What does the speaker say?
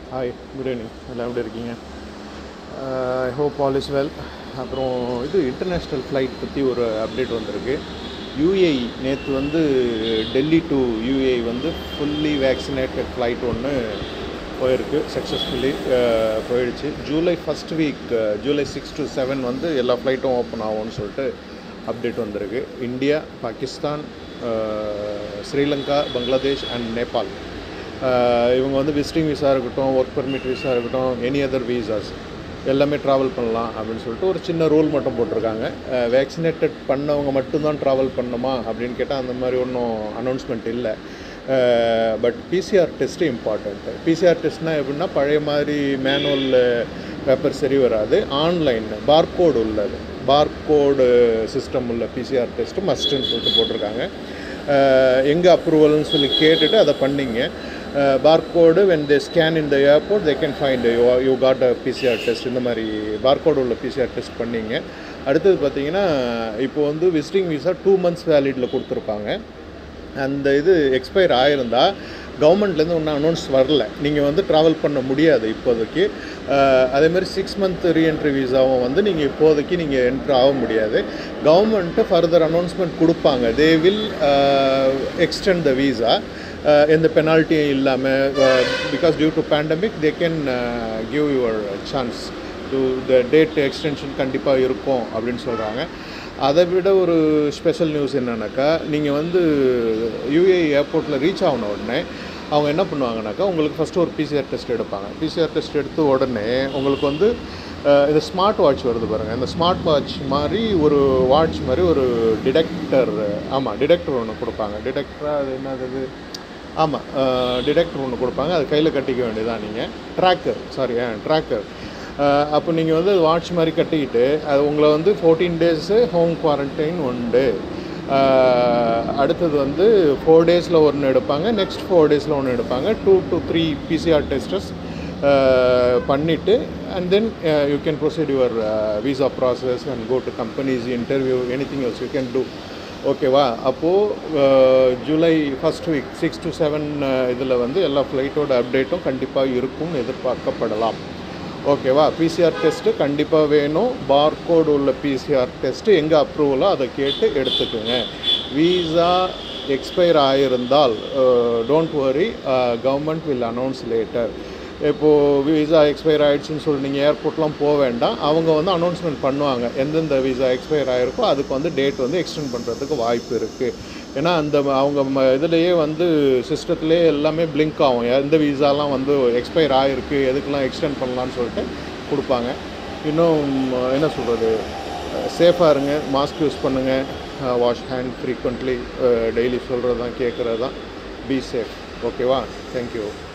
hi good evening எல்லாம் எப்படி இருக்கீங்க I hope all is well அப்புறம் இது இன்டர்நேஷ்னல் ஃப்ளைட் பற்றி ஒரு அப்டேட் வந்திருக்கு யூஏஇ நேற்று வந்து டெல்லி டு யூஏஇ வந்து ஃபுல்லி வேக்சினேட்டட் ஃப்ளைட் ஒன்று போயிருக்கு சக்ஸஸ்ஃபுல்லி போயிடுச்சு July first week July six to seven வந்து எல்லா ஃப்ளைட்டும் ஓப்பன் ஆகும்னு சொல்லிட்டு அப்டேட் வந்திருக்கு இந்தியா பாகிஸ்தான் ஸ்ரீலங்கா பங்களாதேஷ் அண்ட் நேபாள் ஆஹ் இவங்க வந்து விசிட்டிங் விசா இருக்கட்டும் ஒர்க் பெர்மிட் விசா இருக்கட்டும் எனி அதர் வீசாஸ் எல்லாமே ட்ராவல் பண்ணலாம் அப்படின்னு சொல்லிட்டு ஒரு சின்ன ரூல் மட்டும் போட்டிருக்காங்க வேக்சினேட்டட் பண்ணவங்க மட்டும்தான் ட்ராவல் பண்ணணுமா அப்படின்னு கேட்டால் அந்த மாதிரி ஒன்றும் அனௌன்ஸ்மெண்ட் இல்லை but PCR test important PCR டெஸ்ட்னால் எப்படின்னா பழைய மாதிரி மேனுவல் பேப்பர் சரி வராது ஆன்லைன் பார்கோடு உள்ளது பார்கோடு சிஸ்டம் உள்ள பிசிஆர் டெஸ்ட்டு மஸ்ட்டுன்னு சொல்லிட்டு போட்டிருக்காங்க எங்கே அப்ரூவல்னு சொல்லி கேட்டுட்டு அதை பண்ணிங்க barcode when they scan in the airport they can find you you got a PCR test இந்த மாதிரி பார்கோடு உள்ள பிசிஆர் டெஸ்ட் பண்ணிங்க அடுத்தது பார்த்தீங்கன்னா இப்போ வந்து விசிட்டிங் விசா டூ மந்த்ஸ் வேலிடில் கொடுத்துருப்பாங்க அந்த இது எக்ஸ்பயர் ஆகிருந்தால் கவர்மெண்ட்லேருந்து ஒன்றும் அனௌன்ஸ் வரல நீங்கள் வந்து ட்ராவல் பண்ண முடியாது இப்போதைக்கு அதேமாதிரி சிக்ஸ் மந்த் ரீஎன்ட்ரி விசாவும் வந்து நீங்கள் இப்போதைக்கு நீங்கள் என்ட்ரு ஆக முடியாது கவர்மெண்ட்டு ஃபர்தர் அனௌன்ஸ்மெண்ட் கொடுப்பாங்க they will extend the visa எந்த பெனால்ட்டியும் இல்லாமல் because due to pandemic they can give your chance to the date extension கண்டிப்பாக இருக்கும் அப்படின்னு சொல்கிறாங்க அதை விட ஒரு ஸ்பெஷல் நியூஸ் என்னன்னாக்கா நீங்கள் வந்து யூஏ ஏர்போர்ட்டில் ரீச் ஆகின உடனே அவங்க என்ன பண்ணுவாங்கனாக்கா உங்களுக்கு ஃபஸ்ட்டு ஒரு பிசிஆர் டெஸ்ட் எடுப்பாங்க பிசிஆர் டெஸ்ட் எடுத்த உடனே உங்களுக்கு வந்து இந்த ஸ்மார்ட் வாட்ச் வருது பாருங்கள் இந்த ஸ்மார்ட் வாட்ச் மாதிரி ஒரு வாட்ச் மாதிரி ஒரு டிடெக்டர் ஆமாம் டிடெக்டர் ஒன்று கொடுப்பாங்க டிடெக்டராக அது என்னது ஆமாம் டிடெக்டர் ஒன்று கொடுப்பாங்க அது கையில் கட்டிக்க வேண்டியதான் நீங்கள் ட்ராக்கர் சாரி ட்ராக்கர் அப்போ நீங்கள் வந்து வாட்ச் மாதிரி கட்டிக்கிட்டு அது உங்களை வந்து ஃபோர்டீன் டேஸு ஹோம் குவாரண்டைன் உண்டு அடுத்தது வந்து ஃபோர் டேஸில் ஒன்று எடுப்பாங்க நெக்ஸ்ட் ஃபோர் டேஸில் ஒன்று எடுப்பாங்க two to three PCR tests பண்ணிவிட்டு and then you can proceed your visa process and go to companies interview anything else you can do ஓகேவா அப்போது July first week six to seven இதில் வந்து எல்லா ஃப்ளைட்டோட அப்டேட்டும் கண்டிப்பாக இருக்கும்னு எதிர்பார்க்கப்படலாம் ஓகேவா பிசிஆர் டெஸ்ட்டு கண்டிப்பாக வேணும் பார்கோடு உள்ள பிசிஆர் டெஸ்ட்டு எங்கே அப்ரூவலோ அதை கேட்டு எடுத்துக்கோங்க வீசா எக்ஸ்பயர் ஆகியிருந்தால் don't worry government will announce later இப்போது விசா எக்ஸ்பயர் ஆகிடுச்சின்னு சொல்லி நீங்கள் ஏர்போர்ட்லாம் போக வேண்டாம் அவங்க வந்து அனௌன்ஸ்மெண்ட் பண்ணுவாங்க எந்தெந்த விசா எக்ஸ்பயர் ஆகிருக்கோ அதுக்கு வந்து டேட் வந்து எக்ஸ்டெண்ட் பண்ணுறதுக்கு வாய்ப்பு இருக்குது ஏன்னா அந்த அவங்க இதுலேயே வந்து சிஸ்டத்துலேயே எல்லாமே பிளிங்க் ஆகும் எந்த விசாலாம் வந்து எக்ஸ்பயர் ஆகிருக்கு எதுக்கெல்லாம் எக்ஸ்டெண்ட் பண்ணலான்னு சொல்லிட்டு கொடுப்பாங்க இன்னும் என்ன சொல்கிறது சேஃபாக இருங்க மாஸ்க் யூஸ் பண்ணுங்கள் வாஷ் ஹேண்ட் ஃப்ரீக்வெண்ட்லி டெய்லி சொல்கிறது தான் கேட்குறது தான் பி சேஃப் ஓகேவா தேங்க்யூ